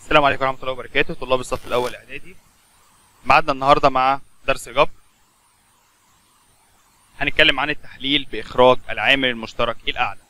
السلام عليكم ورحمة الله وبركاته طلاب الصف الأول إعدادي معادنا النهاردة مع درس جبر هنتكلم عن التحليل بإخراج العامل المشترك الأعلى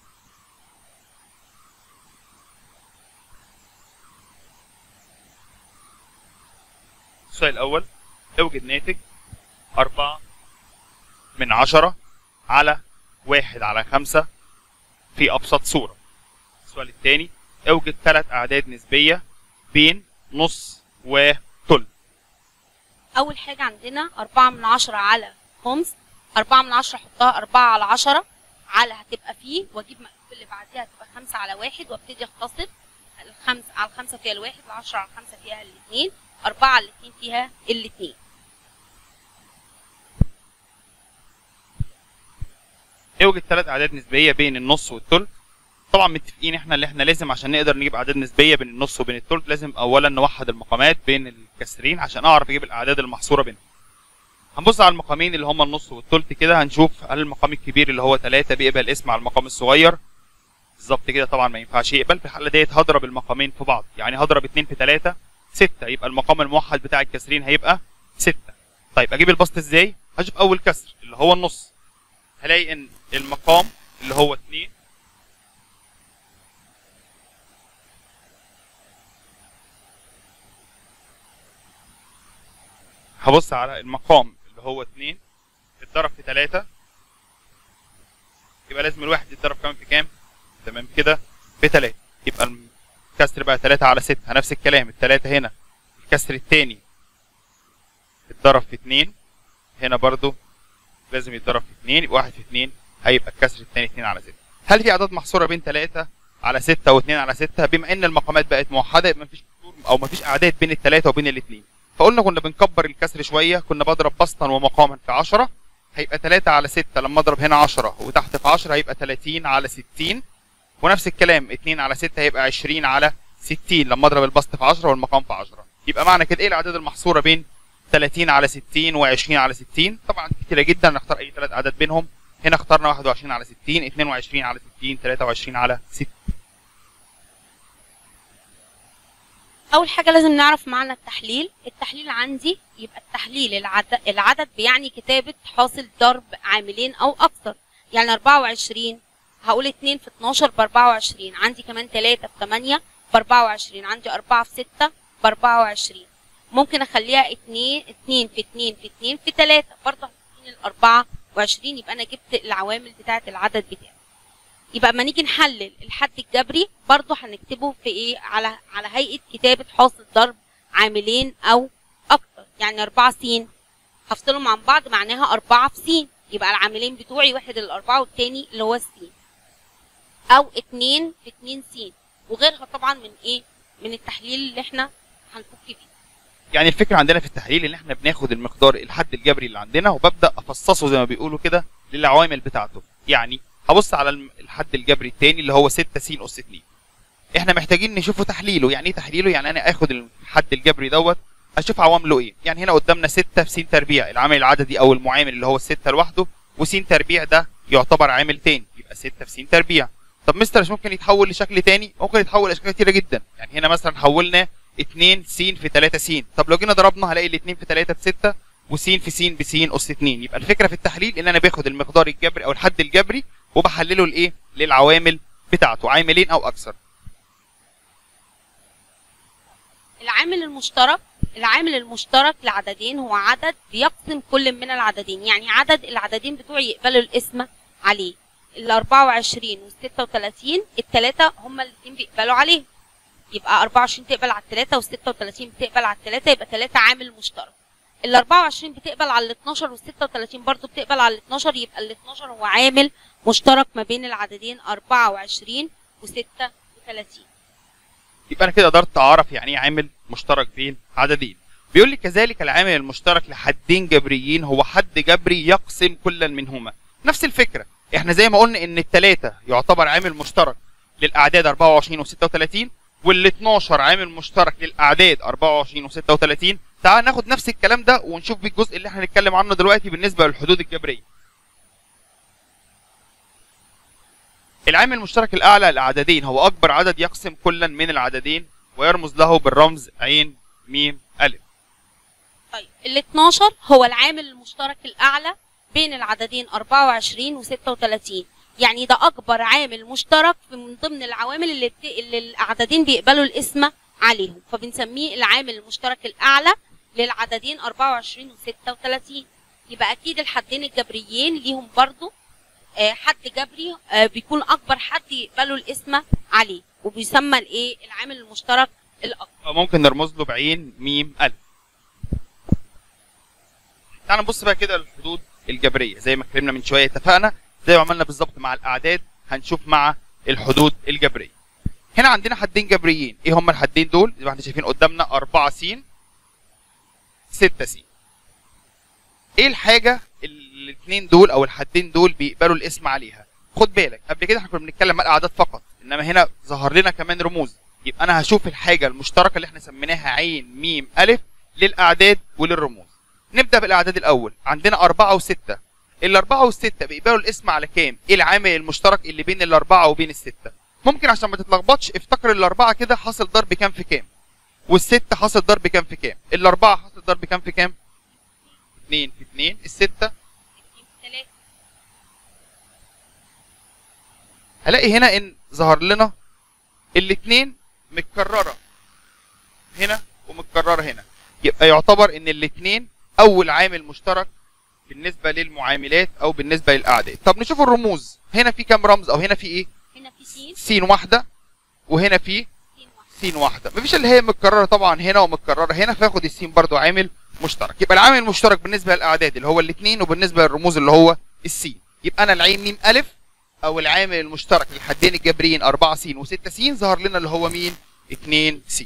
السؤال الأول اوجد ناتج أربعة من عشرة على واحد على خمسة في أبسط صورة السؤال الثاني اوجد ثلاث أعداد نسبية بين نص وثلث أول حاجة عندنا أربعة من عشرة على خمس أربعة من عشرة أحطها أربعة على عشرة على هتبقى فيه وأجيب مقلوب اللي بعديها هتبقى خمسة على واحد وابتدي أختصر الخمسة على الخمسة فيها الواحد العشرة على الخمسة فيها الاتنين أربعة على الاتنين فيها الاتنين اوجد ثلاث أعداد نسبية بين النص والثلث طبعا متفقين احنا اللي احنا لازم عشان نقدر نجيب اعداد نسبيه بين النص وبين الثلث لازم اولا نوحد المقامات بين الكسرين عشان اعرف اجيب الاعداد المحصوره بينهم هنبص على المقامين اللي هما النص والثلث كده هنشوف هل المقام الكبير اللي هو 3 بيقبل اسم على المقام الصغير بالظبط كده طبعا ما ينفعش يقبل في الحاله ديت هضرب المقامين في بعض يعني هضرب 2 في 3 6 يبقى المقام الموحد بتاع الكسرين هيبقى 6 طيب اجيب البسط ازاي هشوف اول كسر اللي هو النص هلاقي ان المقام اللي هو 2 هبص على المقام اللي هو 2 اتضرب في 3 يبقى لازم الواحد يتضرب كمان في كام؟ تمام كده في 3 يبقى الكسر بقى 3 على 6 نفس الكلام الثلاثة هنا الكسر الثاني اتضرب في 2 هنا برضو لازم يتضرب في 2 يبقى 1 في 2 هيبقى الكسر الثاني 2 على 6 هل في اعداد محصوره بين 3 على 6 و2 على 6 بما ان المقامات بقت موحده يبقى مفيش او مفيش اعداد بين الثلاثه وبين الاثنين فقلنا كنا بنكبر الكسر شويه كنا بضرب بسطا ومقاما في 10 هيبقى 3 على 6 لما اضرب هنا 10 وتحت في 10 هيبقى 30 على 60 ونفس الكلام 2 على 6 هيبقى 20 على 60 لما اضرب البسط في 10 والمقام في 10 يبقى معنى كده ايه الاعداد المحصوره بين 30 على 60 و20 على 60 طبعا كتيره جدا نختار اي ثلاث اعداد بينهم هنا اخترنا 21 على 60 22 على 60 23 على 60 أول حاجة لازم نعرف معنى التحليل التحليل عندي يبقى التحليل العدد, العدد بيعني كتابة حاصل ضرب عاملين أو أكثر يعني 24 هقول 2 في 12 ب 24 عندي كمان 3 في 8 ب 24 عندي 4 في 6 ب 24 ممكن أخليها 2 2 في 2 في 2 في 3 برضه هتديني ال 24 يبقى أنا جبت العوامل بتاعة العدد بتاعي يبقى اما نيجي نحلل الحد الجبري برضه هنكتبه في ايه على على هيئه كتابه حاصل ضرب عاملين او اكتر يعني 4 س هفصلهم عن بعض معناها 4 في س يبقى العاملين بتوعي واحد الأربعة والتاني اللي هو السين أو اتنين في اتنين س وغيرها طبعا من ايه من التحليل اللي احنا هنفك فيه يعني الفكره عندنا في التحليل ان احنا بناخد المقدار الحد الجبري اللي عندنا وببدا افصصه زي ما بيقولوا كده للعوامل بتاعته يعني هبص على الحد الجبري الثاني اللي هو 6 س اس 2 احنا محتاجين نشوفه تحليله يعني ايه تحليله يعني انا اخد الحد الجبري دوت اشوف عوامله ايه يعني هنا قدامنا 6 في س تربيع العامل العددي او المعامل اللي هو الستة لوحده وس تربيع ده يعتبر عامل تاني يبقى 6 في س تربيع طب مستر مش ممكن يتحول لشكل تاني ممكن يتحول لاشكال كتيره جدا يعني هنا مثلا حولنا 2 س في 3 س طب لو جينا ضربنا هلاقي الاثنين في 3 ب 6 وس في س بس اس 2 يبقى الفكره في التحليل ان انا باخد المقدار الجبري او الحد الجبري وبحلله لايه للعوامل بتاعته عاملين او اكثر العامل المشترك العامل المشترك لعددين هو عدد بيقسم كل من العددين يعني عدد العددين بتوعي يقبلوا الاسم عليه ال 24 وال 36 الثلاثه هما الاثنين بيقبلوا عليه يبقى 24 تقبل على الثلاثه وال 36 بتقبل على الثلاثه يبقى ثلاثه عامل مشترك ال 24 بتقبل على ال 12 وال 36 برضه بتقبل على ال 12 يبقى ال 12 هو عامل مشترك ما بين العددين 24 و 36 يبقى انا كده قدرت اعرف يعني ايه عامل مشترك بين عددين بيقول لي كذلك العامل المشترك لحدين جبريين هو حد جبري يقسم كلا منهما نفس الفكره احنا زي ما قلنا ان الثلاثه يعتبر عامل مشترك للاعداد 24 و36 وال 12 عامل مشترك للاعداد 24 و36 تعال ناخد نفس الكلام ده ونشوف بيه الجزء اللي احنا هنتكلم عنه دلوقتي بالنسبه للحدود الجبريه العامل المشترك الاعلى للعددين هو اكبر عدد يقسم كلا من العددين ويرمز له بالرمز عين ميم الف طيب ال 12 هو العامل المشترك الأعلى بين العددين 24 و 36 يعني ده أكبر عامل مشترك في من ضمن العوامل اللي, بت... اللي العددين بيقبلوا الاسم عليهم فبنسميه العامل المشترك الأعلى للعددين 24 و 36 يبقى أكيد الحدين الجبريين ليهم برضو آه، حد جبري آه، بيكون أكبر حد يقبلوا الاسم عليه وبيسمى الإيه العامل المشترك الأكبر أو ممكن نرمز له بعين ميم الف تعال نبص بقى كده للحدود الجبريه زي ما اتكلمنا من شويه اتفقنا زي ما عملنا بالظبط مع الاعداد هنشوف مع الحدود الجبريه هنا عندنا حدين جبريين ايه هم الحدين دول زي ما احنا شايفين قدامنا 4 س 6 س ايه الحاجه الاثنين دول او الحدين دول بيقبلوا الاسم عليها خد بالك قبل كده احنا كنا بنتكلم على الاعداد فقط انما هنا ظهر لنا كمان رموز يبقى انا هشوف الحاجه المشتركه اللي احنا سميناها عين ميم الف للاعداد وللرموز نبدا بالاعداد الاول عندنا أربعة وستة الأربعة والستة بيقبلوا الاسم على كام؟ ايه العامل المشترك اللي بين الأربعة وبين الستة؟ ممكن عشان ما تتلخبطش افتكر الأربعة كده حاصل ضرب كام في كام؟ والستة حاصل ضرب كام في كام؟ الأربعة حاصل ضرب كام في كام؟ اتنين في اتنين الستة ثلاثة هلاقي هنا ان ظهر لنا الاتنين متكررة هنا ومتكررة هنا يبقى يعتبر ان الاتنين اول عامل مشترك بالنسبة للمعاملات او بالنسبة للاعداد طب نشوف الرموز هنا في كام رمز او هنا في ايه هنا في سين سين واحدة وهنا في سين واحد سين واحدة مفيش اللي هي متكررة طبعا هنا ومتكررة هنا فاخد السين برضو عامل مشترك يبقى العامل المشترك بالنسبة للاعداد اللي هو الاتنين وبالنسبة للرموز اللي هو السين يبقى انا العين ميم الف او العامل المشترك للحدين الجبريين 4 س و6 س ظهر لنا اللي هو مين 2 س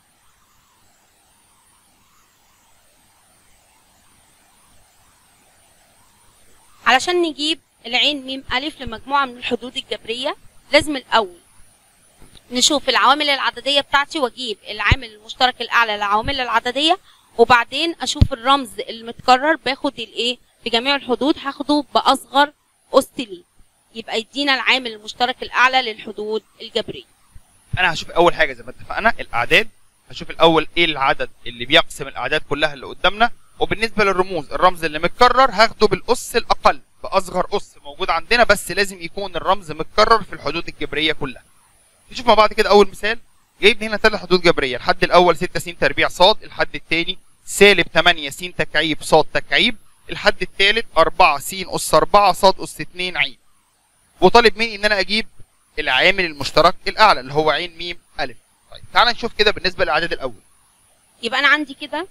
علشان نجيب العين ميم ألف لمجموعة من الحدود الجبرية لازم الأول نشوف العوامل العددية بتاعتي وأجيب العامل المشترك الأعلى للعوامل العددية وبعدين أشوف الرمز المتكرر باخد الإيه في جميع الحدود هاخده بأصغر أس ليه يبقى يدينا العامل المشترك الأعلى للحدود الجبرية انا هشوف اول حاجه زي ما اتفقنا الاعداد هشوف الاول ايه العدد اللي بيقسم الاعداد كلها اللي قدامنا وبالنسبه للرموز الرمز اللي متكرر هاخده بالاس الاقل باصغر اس موجود عندنا بس لازم يكون الرمز متكرر في الحدود الجبريه كلها نشوف مع بعض كده اول مثال جايب هنا ثلاث حدود جبريه الحد الاول 6 س تربيع صاد الحد الثاني سالب 8 س تكعيب صاد تكعيب الحد الثالث 4 س اس 4 صاد اس 2 عين وطالب مني ان انا اجيب العامل المشترك الاعلى اللي هو عين ميم الف طيب تعال نشوف كده بالنسبه للاعداد الاول يبقى أنا عندي كده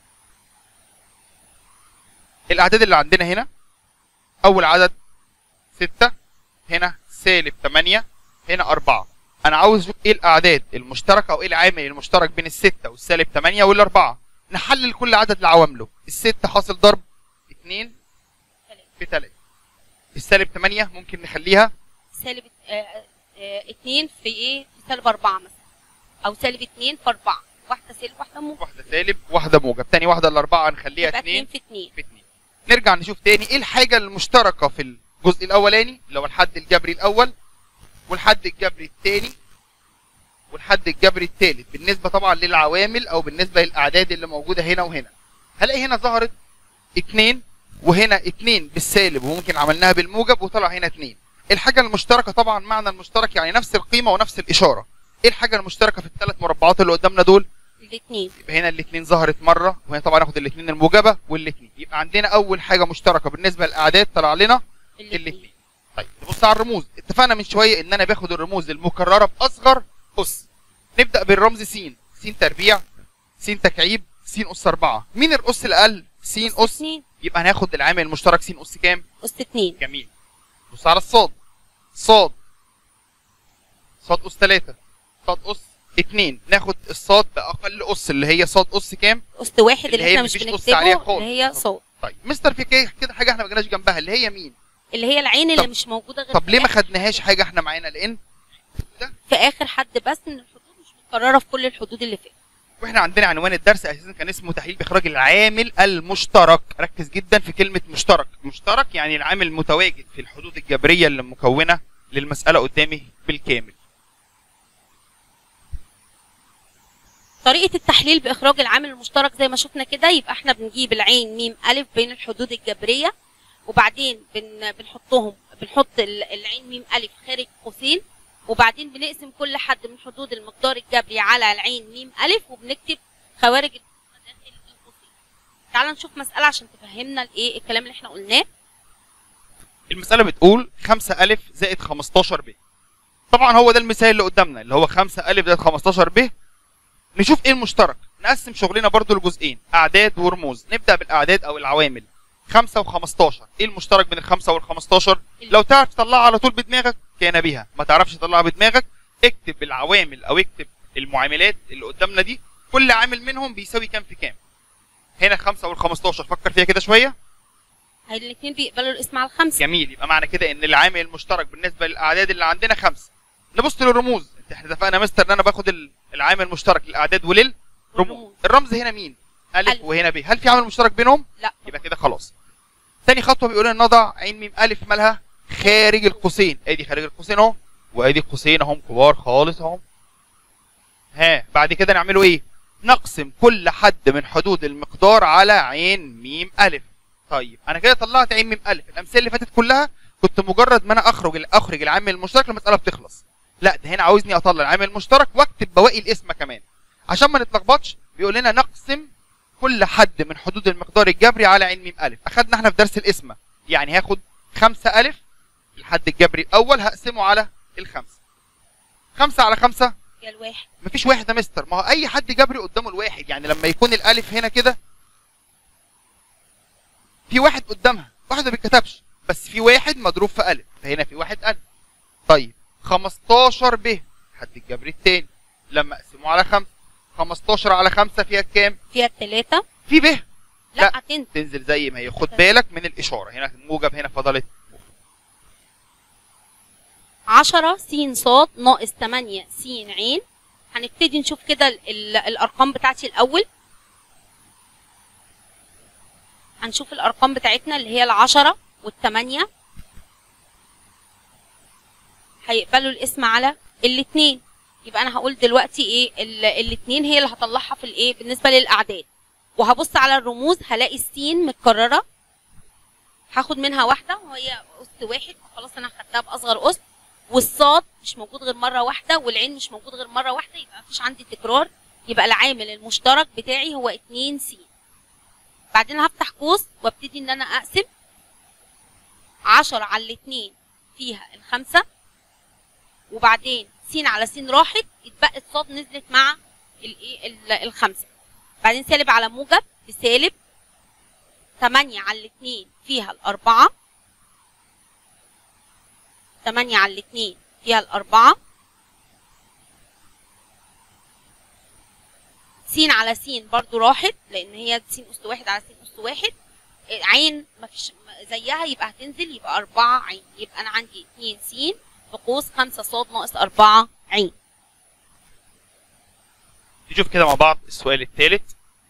الاعداد اللي عندنا هنا اول عدد 6 هنا سالب 8 هنا 4 انا عاوز اشوف ايه الاعداد المشتركه او ايه العامل المشترك بين الستة والسالب 8 والاربعه نحلل كل عدد لعوامله الستة حاصل ضرب 2 في 3 السالب 8 ممكن نخليها سالب آه، آه، اتنين في ايه في سالب أربعة مثلا أو سالب اتنين في أربعة واحدة سالب واحدة موجب واحده سالب واحده موجب تاني واحده الاربعه هنخليها يبقى 2 اتنين في اتنين في 2 نرجع نشوف تاني ايه الحاجه المشتركه في الجزء الاولاني اللي هو الحد الجبري الاول والحد الجبري الثاني والحد الجبري الثالث بالنسبه طبعا للعوامل او بالنسبه للاعداد اللي موجوده هنا وهنا هلاقي هنا ظهرت اتنين وهنا اتنين بالسالب وممكن عملناها بالموجب وطلع هنا اتنين الحاجه المشتركه طبعا معنى المشترك يعني نفس القيمه ونفس الاشاره ايه الحاجه المشتركه في الثلاث مربعات اللي قدامنا دول الاتنين يبقى هنا الاثنين ظهرت مره وهنا طبعا ناخد الاثنين الموجبه والاثنين يبقى عندنا اول حاجه مشتركه بالنسبه للاعداد طلع لنا الاثنين طيب نبص على الرموز اتفقنا من شويه ان انا باخد الرموز المكرره باصغر اس نبدا بالرمز س س تربيع س تكعيب س اس 4 مين الاس الاقل س اس اتنين يبقى هناخد العامل المشترك س اس كام أس اتنين جميل بص على الصاد صاد صاد اس 3 صاد اس 2 ناخد الصاد باقل اس اللي هي صاد اس كام أس واحد اللي اللي, هي احنا مش مفيش أس بنكتبه عليها خالص. اللي هي صوت طيب مستر في كده كده حاجه احنا ما جيناش جنبها اللي هي مين اللي هي العين اللي طب- مش موجودة غير طب في ليه ما آخر- خدناهاش حاجه احنا معانا لان في آخر حد بس إن الحدود مش متكررة في كل الحدود اللي فاتت واحنا عندنا عنوان الدرس اساسا كان اسمه تحليل باخراج العامل المشترك ركز جدا في كلمه مشترك مشترك يعني العامل المتواجد في الحدود الجبريه اللي مكونه للمساله قدامي بالكامل طريقة التحليل بإخراج العامل المشترك زي ما شفنا كده يبقى احنا بنجيب العين ميم ألف بين الحدود الجبرية وبعدين بن بنحطهم بنحط ال- العين ميم ألف خارج قوسين وبعدين بنقسم كل حد من حدود المقدار الجبري على العين ميم ألف وبنكتب خوارج القسمة داخل القوسين. تعال نشوف مسألة عشان تفهمنا الايه الكلام اللي احنا قلناه المسألة بتقول 5 ألف زائد 15 ب طبعا هو ده المثال اللي قدامنا اللي هو 5 ألف زائد 15 ب نشوف ايه المشترك نقسم شغلنا برضو لجزئين أعداد ورموز نبدأ بالأعداد أو العوامل 5 و15 ايه المشترك بين الخمسة وال 15 لو تعرف تطلعها على طول بدماغك كان بها ما تعرفش تطلعها بدماغك اكتب العوامل او اكتب المعاملات اللي قدامنا دي كل عامل منهم بيساوي كام في كام هنا 5 وال 15 فكر فيها كده شويه هاي الاثنين بيقبلوا الاسم على الخمسة جميل يبقى معنى كده ان العامل المشترك بالنسبه للاعداد اللي عندنا خمسه نبص للرموز انت احنا اتفقنا يا مستر ان انا باخد ال- العامل المشترك للاعداد وللرموز والرموز. الرمز هنا مين الف, ألف. وهنا ب هل في عامل مشترك بينهم لا يبقى كده خلاص تاني خطوه بيقول لنا نضع عين ميم الف مالها خارج القوسين ادي خارج القوسين اهو وادي القوسين اهم كبار خالص اهم ها بعد كده نعمله ايه نقسم كل حد من حدود المقدار على عين ميم الف طيب انا كده طلعت عين ميم الف الامثله اللي فاتت كلها كنت مجرد ما انا اخرج اخرج العامل المشترك المساله بتخلص لا ده هنا عاوزني اطلع العامل المشترك واكتب بواقي الاسم كمان عشان ما نتلخبطش بيقول لنا نقسم كل حد من حدود المقدار الجبري على عين ميم الف اخدنا احنا في درس القسمه يعني هاخد خمسة الف الحد الجبري الاول هقسمه على الخمسه خمسة على خمسة يا الواحد مفيش واحد يا مستر ما هو اي حد جبري قدامه الواحد يعني لما يكون الالف هنا كده في واحد قدامها واحد ما بيتكتبش بس في واحد مضروب في الف فهنا في واحد الف طيب 15 ب حد الجبري التاني لما اقسمه على خمسة 15 على خمسة فيها كام فيها التلاتة في ب لا, لا. هتنزل تنزل زي ما هي خد بالك من الاشاره هنا موجب هنا فضلت عشرة س صاد ناقص تمانية س عين هنبتدي نشوف كده ال- ال- الأرقام بتاعتي الأول هنشوف الأرقام بتاعتنا اللي هي العشرة والتمانية هيقبلوا الاسم على الاتنين يبقى أنا هقول دلوقتي إيه ال- الاتنين هي اللي هطلعها في الإيه بالنسبة للأعداد وهبص على الرموز هلاقي السين متكررة هاخد منها واحدة وهي أس واحد خلاص أنا خدتها بأصغر أس والصاد مش موجود غير مره واحده والعين مش موجود غير مره واحده يبقى مفيش عندي تكرار يبقى العامل المشترك بتاعي هو 2 س بعدين هفتح قوس وابتدي ان انا اقسم 10 على الاتنين فيها الخمسة وبعدين س على س راحت اتبقت صاد نزلت مع الايه ال- الخمسة بعدين سالب على موجب بسالب 8 على الاتنين فيها الأربعة تمانية على الاتنين فيها الأربعة س على س برضو راحت لأن هي س أس واحد على س أس واحد عين مفيش زيها يبقى هتنزل يبقى أربعة عين يبقى أنا عندي اتنين س في قوس خمسة صاد ناقص أربعة عين نشوف كده مع بعض السؤال الثالث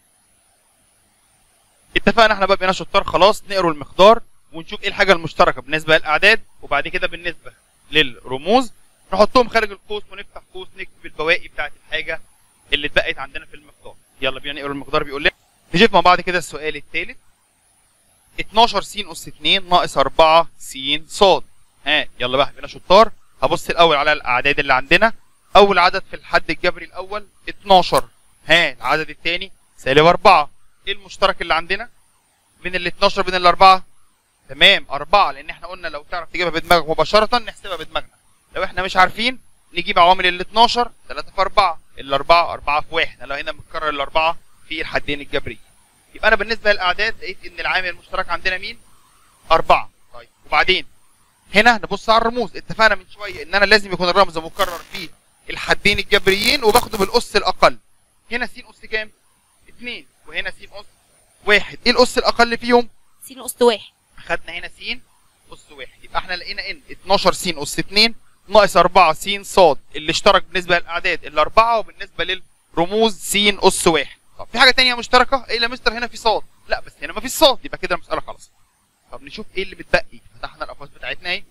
اتفقنا احنا بقى بقينا شطار خلاص نقروا المقدار ونشوف ايه الحاجه المشتركه بالنسبه للاعداد وبعد كده بالنسبه للرموز نحطهم خارج القوس ونفتح قوس نكتب البواقي بتاعت الحاجه اللي اتبقت عندنا في المقدار يلا بينا نقرا المقدار بيقول لنا نشوف مع بعض كده السؤال الثالث 12 س اس 2 ناقص 4 س ص ها يلا بقى بقينا شطار هبص الاول على الاعداد اللي عندنا اول عدد في الحد الجبري الاول 12 ها العدد الثاني سالب 4 ايه المشترك اللي عندنا بين ال 12 بين الاربعه تمام أربعة لأن احنا قلنا لو تعرف تجيبها بدماغك مباشرة نحسبها بدماغنا لو احنا مش عارفين نجيب عوامل ال 12 3 في 4 الأربعة 4 في 1 لو هنا متكرر الأربعة في الحدين الجبري يبقى أنا بالنسبة للأعداد لقيت إن العامل المشترك عندنا مين؟ أربعة طيب وبعدين هنا نبص على الرموز اتفقنا من شوية إن أنا لازم يكون الرمز مكرر في الحدين الجبريين وباخده بالأس الأقل هنا س أس كام؟ 2 وهنا س أس واحد ايه الأس الأقل فيهم؟ س أس واحد خدنا هنا س اس واحد يبقى احنا لقينا ان 12 س اس 2 ناقص 4 س ص اللي اشترك بالنسبه للاعداد الاربعه وبالنسبه للرموز س اس واحد طب في حاجه تانية مشتركه ايه يا مستر هنا في صاد لا بس هنا ما فيش صاد يبقى كده المساله خلاص طب نشوف ايه اللي بتبقي فتحنا الاقواس بتاعتنا اهي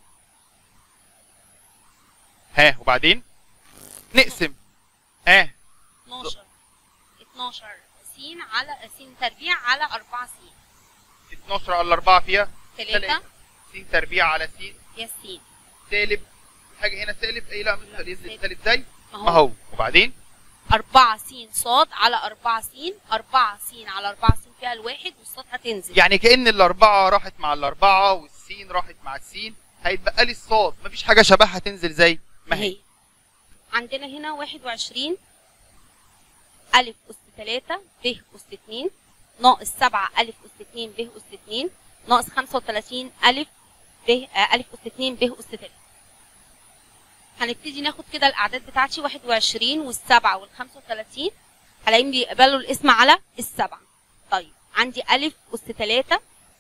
ها وبعدين نقسم ها 12 12 س على س تربيع على 4 س 12 على 4 فيها 3 س تربيع على س يا س سالب حاجه هنا سالب ايه لا مستر ينزل سالب. سالب ازاي ما ما هو هو وبعدين 4 س صاد على 4 س 4 س على 4 س فيها الواحد والصاد هتنزل يعني كأن الأربعة راحت مع الأربعة والسين راحت مع السين هيتبقى لي الصاد مفيش حاجة شبهها تنزل زي ما هي هي عندنا هنا 21 ألف أس 3 ب أس 2 ناقص 7 ألف أس 2 ب أس 2 ناقص 35 ألف ب آه، ألف أس 2 ب أس 3 هنبتدي ناخد كده الأعداد بتاعتي 21 والسبعة وال 35 هلاقيهم بيقبلوا الاسم على السبعة طيب عندي ألف أس 3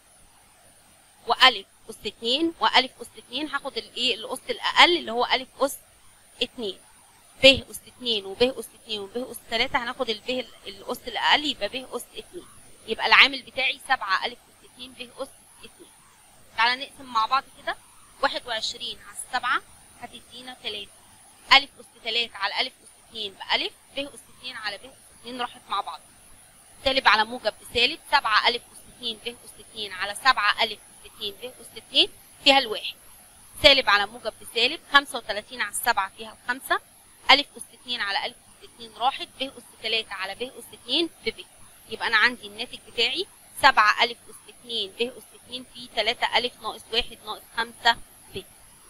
وألف أس 2 وألف أس 2 هاخد الإيه الأس الأقل اللي هو ألف أس 2 ب أس 2 وب أس 2 وب أس 3 هناخد الب الأس الأقل يبقى ب أس 2 يبقى العامل بتاعي 7 ألف أس 2 ب أس 2 تعالى نقسم مع بعض كده 21 على السبعة هتدينا 3 ألف أس 3 على ألف أس 2 بألف ب أس 2 على ب أس 2 راحت مع بعض سالب على موجب بسالب 7 ألف أس 2 ب أس 2 على 7 ألف أس 2 ب أس 2 فيها الواحد سالب على موجب بسالب 35 على السبعة فيها الخمسة ألف أس 2 على ألف أس 2 راحت ب أس 3 على ب أس 2 بب يبقى أنا عندي الناتج بتاعي 7 ألف أس 2 ب أس 2 في 3 ألف ناقص 1 ناقص 5 ب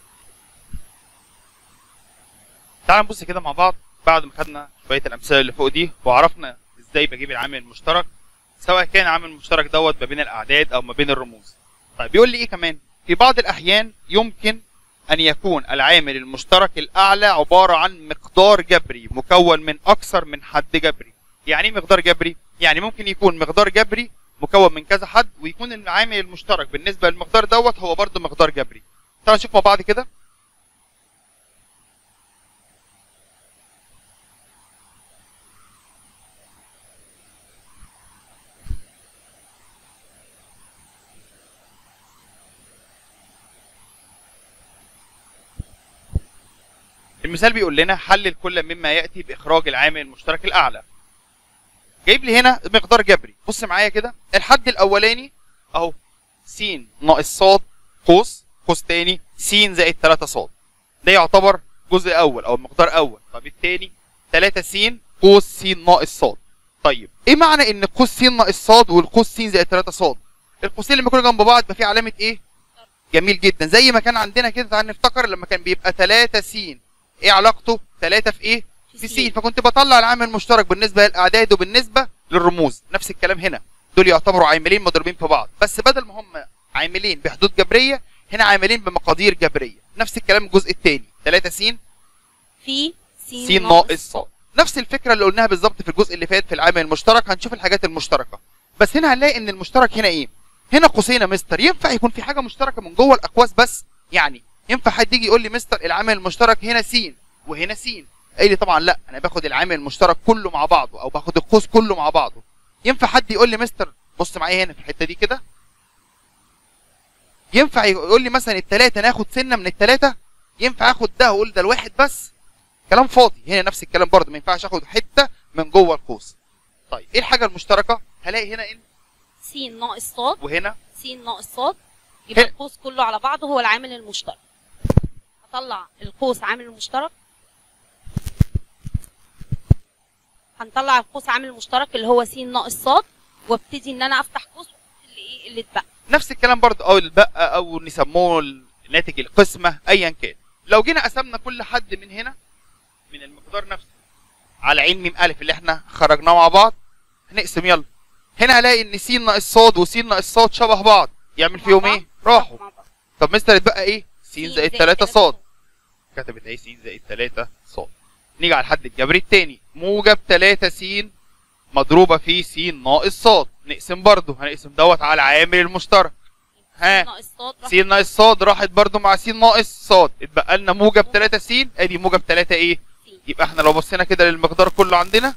تعال نبص كده مع بعض بعد ما خدنا شوية الأمثلة اللي فوق دي وعرفنا إزاي بجيب العامل المشترك سواء كان عامل مشترك دوت ما بين الأعداد أو ما بين الرموز طيب بيقول لي إيه كمان في بعض الأحيان يمكن أن يكون العامل المشترك الأعلى عبارة عن مقدار جبري مكون من أكثر من حد جبري يعني إيه مقدار جبري؟ يعني ممكن يكون مقدار جبري مكون من كذا حد ويكون العامل المشترك بالنسبة للمقدار دوت هو برضه مقدار جبري تعالوا نشوف مع بعض كده المثال بيقول لنا حلل كل مما ياتي باخراج العامل المشترك الاعلى جايب لي هنا مقدار جبري بص معايا كده الحد الاولاني اهو س ناقص ص قوس قوس تاني س زائد 3 ص ده يعتبر جزء اول او مقدار اول طب التاني 3 س قوس س ناقص ص طيب ايه معنى ان قوس س ناقص ص والقوس س زائد 3 ص القوسين لما يكونوا جنب بعض يبقى في علامه ايه جميل جدا زي ما كان عندنا كده تعال نفتكر لما كان بيبقى 3 س ايه علاقته 3 في ايه في س فكنت بطلع العامل المشترك بالنسبه للاعداد وبالنسبه للرموز نفس الكلام هنا دول يعتبروا عاملين مضروبين في بعض بس بدل ما هم عاملين بحدود جبريه هنا عاملين بمقادير جبريه نفس الكلام الجزء الثاني 3 س في س س ناقص ص نفس الفكره اللي قلناها بالظبط في الجزء اللي فات في العامل المشترك هنشوف الحاجات المشتركه بس هنا هنلاقي ان المشترك هنا ايه هنا قوسين يا مستر ينفع يكون في حاجه مشتركه من جوه الاقواس بس يعني ينفع حد يجي يقول لي مستر العامل المشترك هنا س وهنا س قال لي طبعا لا انا باخد العامل المشترك كله مع بعضه او باخد القوس كله مع بعضه ينفع حد يقول لي مستر بص معايا هنا في الحته دي كده ينفع يقول لي مثلا الثلاثه ناخد سنه من الثلاثه ينفع اخد ده واقول ده الواحد بس كلام فاضي هنا نفس الكلام برضه ما ينفعش اخد حته من جوه القوس طيب ايه الحاجه المشتركه هلاقي هنا ان س ناقص ص وهنا س ناقص ص يبقى هنا. القوس كله على بعضه هو العامل المشترك هطلع القوس عامل المشترك هنطلع القوس عامل مشترك اللي هو س ناقص ص وابتدي ان انا افتح قوس واحط اللي ايه اللي اتبقى نفس الكلام برضه او البقى او نسموه ناتج القسمه ايا كان لو جينا قسمنا كل حد من هنا من المقدار نفسه على عين ميم الف اللي احنا خرجناه مع بعض هنقسم يلا هنا هلاقي ان س ناقص ص وس ناقص ص شبه بعض يعمل فيهم مع ايه بعض. راحوا مع بعض. طب مستر اتبقى ايه س س زائد 3 ص كتبت ايه س زائد 3 ص نيجي على الحد الجبري التاني موجب 3 س مضروبه في س ناقص ص نقسم برضه هنقسم دوت على العامل المشترك ها. س ناقص ص راح س ناقص ص راحت برضو مع س ناقص ص اتبقى لنا موجب 3 س ادي موجب 3 ايه س. يبقى احنا لو بصينا كده للمقدار كله عندنا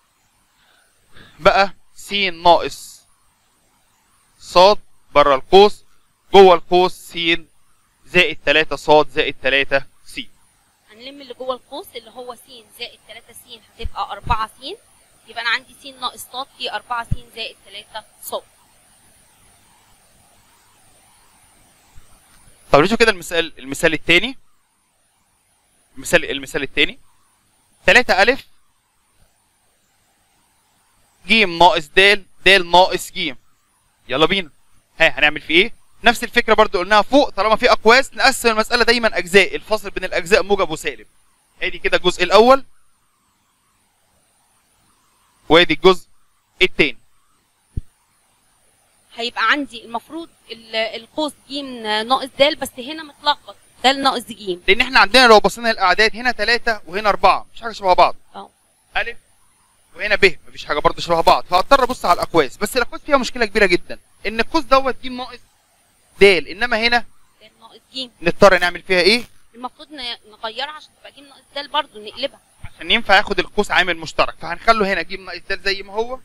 بقى س ناقص ص بره القوس جوه القوس س زائد 3 ص زائد 3 س هنلم اللي جوه القوس اللي هو س زائد 3 س هتبقى 4 س يبقى انا عندي س ناقص ص في 4 س زائد 3 ص طب نشوف كده المثال المثال الثاني المثال المثال الثاني 3 ألف جيم ناقص د د ناقص جيم يلا بينا ها هنعمل فيه ايه نفس الفكره برضو قلناها فوق طالما في اقواس نقسم المساله دايما اجزاء الفصل بين الاجزاء موجب وسالب ادي كده الجزء الاول وادي الجزء الثاني هيبقى عندي المفروض ال- القوس ج ناقص د بس هنا متلخبط د ناقص ج لان احنا عندنا لو بصينا الاعداد هنا 3 وهنا 4 مش حاجه شبه بعض اه الف وهنا ب مفيش حاجه برضه شبه بعض فهضطر ابص على الاقواس بس الاقواس فيها مشكله كبيره جدا ان القوس دوت ج ناقص د انما هنا د ناقص ج نضطر نعمل فيها ايه المفروض ن- نغيرها عشان تبقى ج ناقص د برضه نقلبها عشان ينفع ياخد القوس عامل مشترك فهنخلو هنا ج ناقص د زي ما هو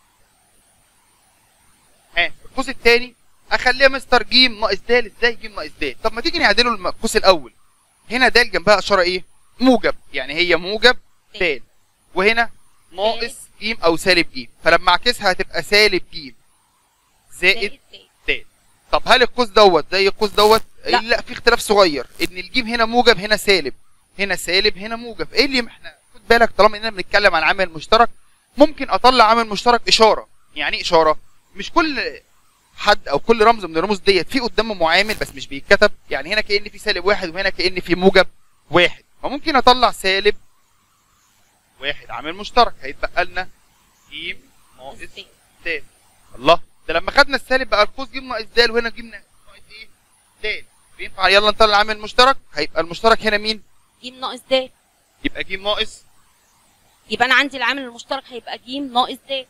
ها القوس الثاني اخليها مستر ج ناقص د ازاي ج ناقص د طب ما تيجي نعدله القوس الاول هنا د جنبها اشاره ايه موجب يعني هي موجب د وهنا ناقص ج او سالب ج فلما اعكسها هتبقى سالب ج زائد د د طب هل القوس دوت زي القوس دوت لا. لا في اختلاف صغير ان الجيم هنا موجب هنا سالب هنا سالب هنا موجب ايه اللي احنا خد بالك طالما اننا بنتكلم عن عامل مشترك ممكن اطلع عامل مشترك اشاره يعني ايه اشاره مش كل حد او كل رمز من الرموز ديت في قدامه معامل بس مش بيتكتب يعني هنا كان في سالب واحد وهنا كان في موجب واحد فممكن اطلع سالب واحد عامل مشترك هيتبقى لنا ج ناقص د د الله ده لما خدنا السالب بقى القوس ج ناقص د وهنا ج ناقص ايه د ينفع يلا نطلع عامل مشترك هيبقى المشترك هنا مين ج ناقص د يبقى ج ناقص يبقى انا عندي العامل المشترك هيبقى ج ناقص د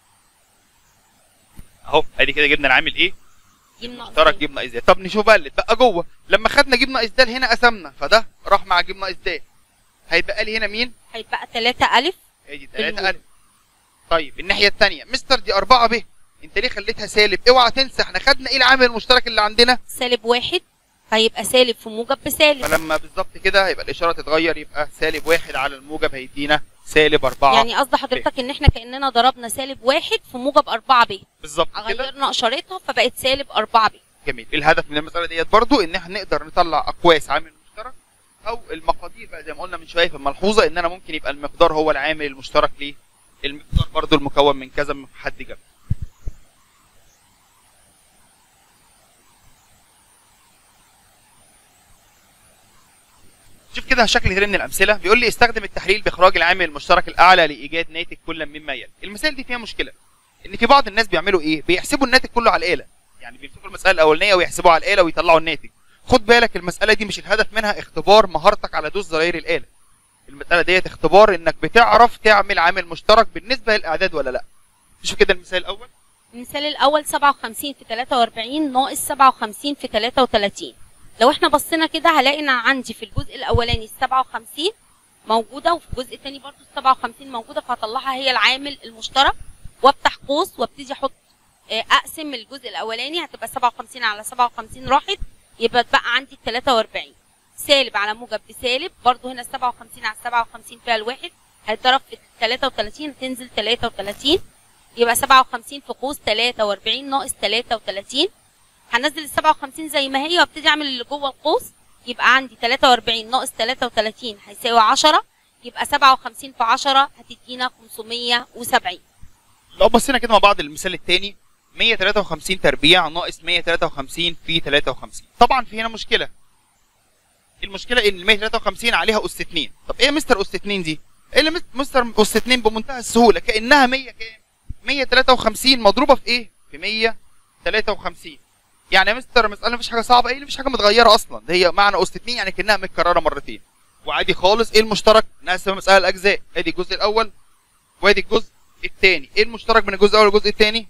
اهو ادي كده جبنا العامل ايه ج ناقص مشترك د ج ناقص د طب نشوف بقى اللي اتبقى جوه لما خدنا ج ناقص د هنا قسمنا فده راح مع ج ناقص د هيبقى لي هنا مين هيبقى 3 الف ادي بالموجب. 3 الف طيب الناحيه الثانيه مستر دي 4 ب انت ليه خليتها سالب اوعى تنسى احنا خدنا ايه العامل المشترك اللي عندنا سالب واحد هيبقى سالب في موجب بسالب فلما بالظبط كده هيبقى الاشاره تتغير يبقى سالب واحد على الموجب هيدينا سالب 4 يعني قصد حضرتك ان احنا كاننا ضربنا سالب واحد في موجب 4 ب بالظبط كده غيرنا اشارتها فبقت سالب 4 ب جميل الهدف من المساله ديت برضو ان احنا نقدر نطلع اقواس عامل مشترك او المقادير بقى زي ما قلنا من شويه في الملحوظه ان انا ممكن يبقى المقدار هو العامل المشترك ليه المقدار برضو المكون من كذا من حد جنب شوف كده شكل تاني من الامثله بيقول لي استخدم التحليل باخراج العامل المشترك الاعلى لايجاد ناتج كل مما يلي المثال دي فيها مشكله ان في بعض الناس بيعملوا ايه بيحسبوا الناتج كله على الاله يعني بيمسكوا المساله الاولانيه ويحسبوها على الاله ويطلعوا الناتج خد بالك المساله دي مش الهدف منها اختبار مهارتك على دوس زراير الاله المساله ديت اختبار انك بتعرف تعمل عامل مشترك بالنسبه للاعداد ولا لا شوف كده المثال الاول المثال الاول 57 في 43 ناقص 57 في 33 لو احنا بصينا كده هلاقي ان عندي في الجزء الاولاني ال 57 موجوده وفي الجزء الثاني برضو ال 57 موجوده فهطلعها هي العامل المشترك وافتح قوس وابتدي احط آه، اقسم الجزء الاولاني هتبقى 57 على 57 راحت يبقى اتبقى عندي ال 43 سالب على موجب بسالب برضو هنا ال 57 على 57 فيها الواحد هيتضرب في 33 تنزل 33 يبقى 57 في قوس 43 ناقص 33 هنزل ال 57 زي ما هي وابتدي اعمل اللي جوه القوس يبقى عندي 43 ناقص 33 هيساوي 10 يبقى 57 في 10 هتدينا 570 لو بصينا كده مع بعض المثال الثاني 153 تربيع ناقص 153 في 53 طبعا في هنا مشكله المشكله ان ال 153 عليها اس 2 طب ايه يا مستر اس 2 دي ايه اللي مس- مستر اس 2 بمنتهى السهوله كانها 100 كام 153 مضروبه في ايه في 153 يعني يا مستر المساله مفيش حاجه صعبه ايه اللي مفيش حاجه متغيره اصلا ده هي معنى اس 2 يعني كانها متكرره مرتين وعادي خالص ايه المشترك نقسم المساله الاجزاء ادي الجزء الاول وادي الجزء الثاني ايه المشترك بين الجزء الاول والجزء الثاني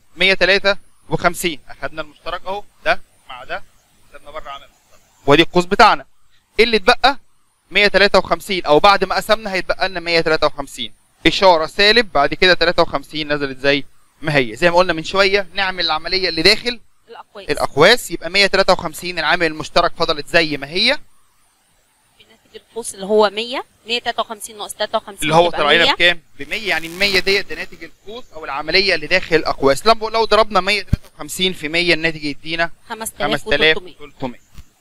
153 اخدنا المشترك اهو ده مع ده خدنا بره عمل مشترك وادي القوس بتاعنا ايه اللي اتبقى 153 او بعد ما قسمنا هيتبقى لنا 153 اشاره سالب بعد كده 53 نزلت زي ما هي زي ما قلنا من شويه نعمل العمليه اللي داخل الاقواس الاقواس يبقى 153 العامل المشترك فضلت زي ما هي بناتج عندي القوس اللي هو 100 153 ناقص 53 اللي هو تبقى طلعنا 100. بكام؟ ب 100 يعني ال 100 ديت ده ناتج القوس او العمليه اللي داخل الاقواس لما لو ضربنا 153 في 100 الناتج يدينا 5300 5300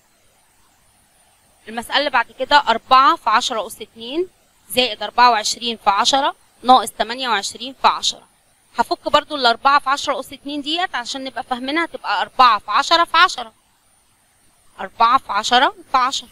المسألة اللي بعد كده 4 في 10 أس 2 زائد 24 في 10 ناقص 28 في 10 هفك برضو ال 4 في 10 أس 2 ديت عشان نبقى فاهمينها تبقى 4 في 10 في 10 4 في 10 في 10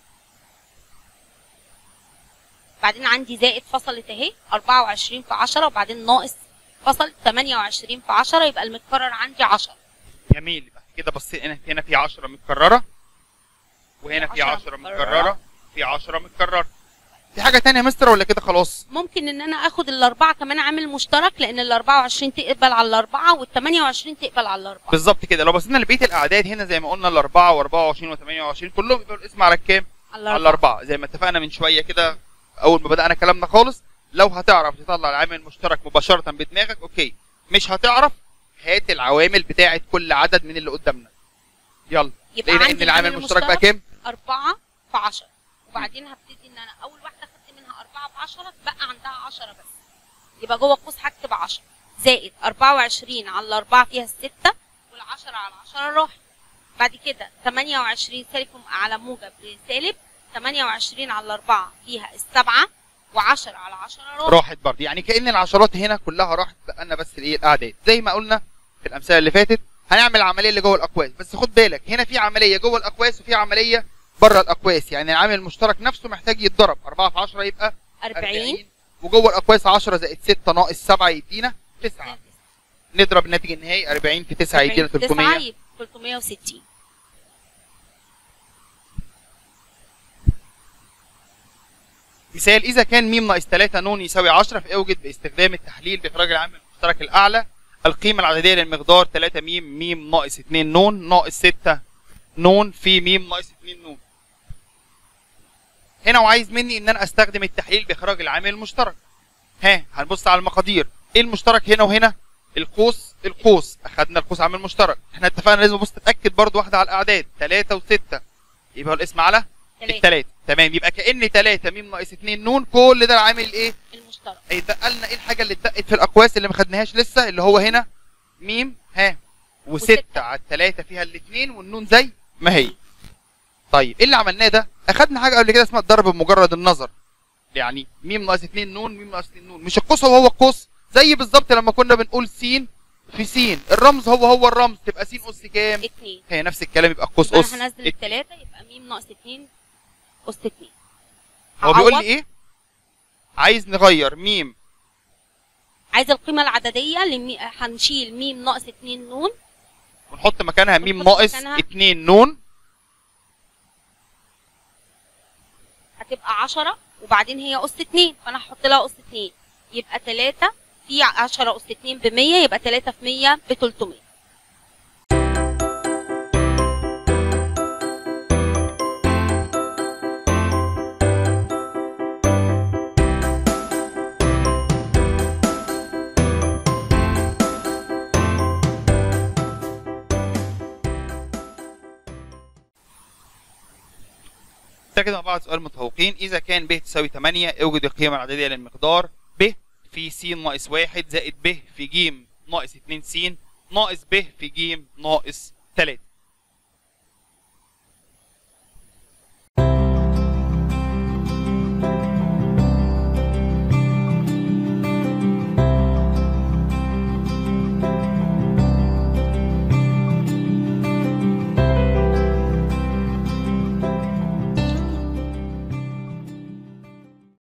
بعدين عندي زائد فصلت اهي 24 في 10 وبعدين ناقص فصل 28 في 10 يبقى المتكرر عندي 10 جميل يبقى كده بصينا هنا في 10 متكرره وهنا في 10 10 متكررة. متكرره في 10 متكرره في حاجه تانية يا مستر ولا كده خلاص ممكن ان انا اخد الاربعه كمان عامل مشترك لان ال 24 تقبل على الاربعه وال 28 تقبل على الاربعه بالظبط كده لو بصينا لبقيه الاعداد هنا زي ما قلنا الاربعه و24 و28 كلهم يبقوا الاسم على الكام على على الاربعه الاربعه زي ما اتفقنا من شويه كده اول ما بدانا كلامنا خالص لو هتعرف تطلع العامل المشترك مباشره بدماغك اوكي مش هتعرف هات العوامل بتاعه كل عدد من اللي قدامنا يلا يبقى لقينا عندي ان العامل المشترك بقى كام 4 في 10 وبعدين هبتدي ان انا اول واحده خدت منها 4 في 10 بقى عندها 10 بس يبقى جوه القوس هكتب 10 زائد 24 على الاربعه فيها السته وال10 على 10 راحت بعد كده 28 سالب على موجب سالب 28 على الاربعه فيها السبعه و10 على 10 راحت راحت برضه يعني كان العشرات هنا كلها راحت بقى لنا بس الايه الاعداد زي ما قلنا في الامثله اللي فاتت هنعمل العمليه اللي جوه الاقواس بس خد بالك هنا في عمليه جوه الاقواس وفي عمليه بره الاقواس يعني العامل المشترك نفسه محتاج يتضرب 4 في 10 يبقى 40 وجوه الاقواس 10 زائد 6 ناقص 7 يدينا 9 نضرب الناتج النهائي 40 في 9 يدينا 300 يبقى 360 مثال اذا كان م ناقص 3 ن يساوي 10 فاوجد باستخدام التحليل باخراج العامل المشترك الاعلى القيمه العدديه للمقدار 3 م م ناقص 2 ن ناقص 6 ن في م ناقص 2 ن هنا وعايز مني ان انا استخدم التحليل باخراج العامل المشترك ها هنبص على المقادير ايه المشترك هنا وهنا القوس القوس اخدنا القوس عامل مشترك احنا اتفقنا لازم ابص اتاكد برضو واحده على الاعداد 3 و6 يبقى هو الاسم على ثلاثة التلاتة تمام يبقى كأن تلاتة م ناقص 2 نون كل ده العامل الايه؟ المشترك هيتبقى لنا ايه الحاجة اللي اتبقت في الأقواس اللي ما خدناهاش لسه اللي هو هنا م ها وستة وستة. على التلاتة فيها الاثنين والنون زي ما هي. طيب ايه اللي عملناه ده؟ أخدنا حاجة قبل كده اسمها الضرب بمجرد النظر. يعني م ناقص 2 نون م ناقص 2 نون مش القوس هو هو القوس زي بالظبط لما كنا بنقول س في س الرمز هو هو الرمز تبقى س أس كام؟ 2 هي نفس الكلام يبقى القوس يبقى أس انا هنزل الثلاثه يبقى م ناقص 2 اس 2 هو بيقول لي هعوض. ايه؟ عايز نغير م عايزه القيمه العدديه لمي... هنشيل م ناقص 2 نون ونحط مكانها م ونحط ناقص مكانها 2 نون هتبقى 10 وبعدين هي اس 2 فانا هحط لها اس 2 يبقى 3 في 10 اس 2 ب 100 يبقى 3 في 100 ب 300 نتأكد مع بعض سؤال متفوقين إذا كان ب تساوي 8 اوجد القيمة العددية للمقدار ب في س ناقص 1 زائد ب في ج ناقص 2 س ناقص ب في ج ناقص 3